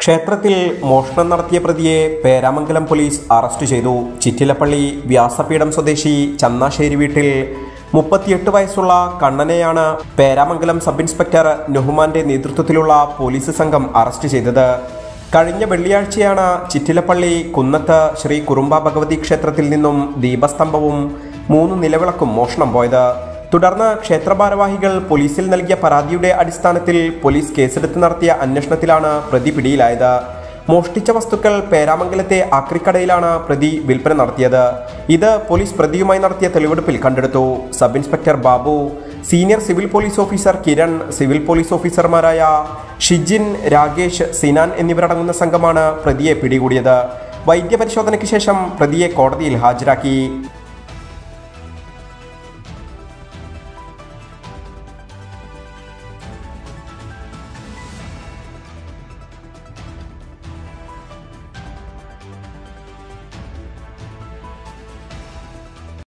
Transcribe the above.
ക്ഷേത്രത്തിൽ മോഷണം നടത്തിയ പ്രതിയെ പേരാമംഗലം പോലീസ് അറസ്റ്റ് ചെയ്തു ചിറ്റിലപ്പള്ളി വ്യാസപീഠം സ്വദേശി ചന്നാശ്ശേരി വീട്ടിൽ മുപ്പത്തിയെട്ട് വയസ്സുള്ള കണ്ണനെയാണ് പേരാമംഗലം സബ് ഇൻസ്പെക്ടർ നുഹ്മാന്റെ നേതൃത്വത്തിലുള്ള പോലീസ് സംഘം അറസ്റ്റ് ചെയ്തത് കഴിഞ്ഞ വെള്ളിയാഴ്ചയാണ് ചിറ്റിലപ്പള്ളി കുന്നത്ത് ശ്രീ കുറുമ്പ ഭഗവതി ക്ഷേത്രത്തിൽ നിന്നും ദീപസ്തംഭവും മൂന്ന് നിലവിളക്കും മോഷണം പോയത് തുടർന്ന് ക്ഷേത്രഭാരവാഹികൾ പോലീസിൽ നൽകിയ പരാതിയുടെ അടിസ്ഥാനത്തിൽ പോലീസ് കേസെടുത്ത് നടത്തിയ അന്വേഷണത്തിലാണ് പ്രതി പിടിയിലായത് മോഷ്ടിച്ച വസ്തുക്കൾ പേരാമംഗലത്തെ ആക്രിക്കടയിലാണ് പ്രതി വിൽപ്പന നടത്തിയത് ഇത് പോലീസ് പ്രതിയുമായി നടത്തിയ തെളിവെടുപ്പിൽ കണ്ടെടുത്തു sub inspector Babu senior civil police officer Kiran civil police ഓഫീസർമാരായ ഷിജിൻ രാകേഷ് സിനാൻ എന്നിവരടങ്ങുന്ന സംഘമാണ് പ്രതിയെ പിടികൂടിയത് വൈദ്യപരിശോധനയ്ക്ക് ശേഷം പ്രതിയെ കോടതിയിൽ ഹാജരാക്കി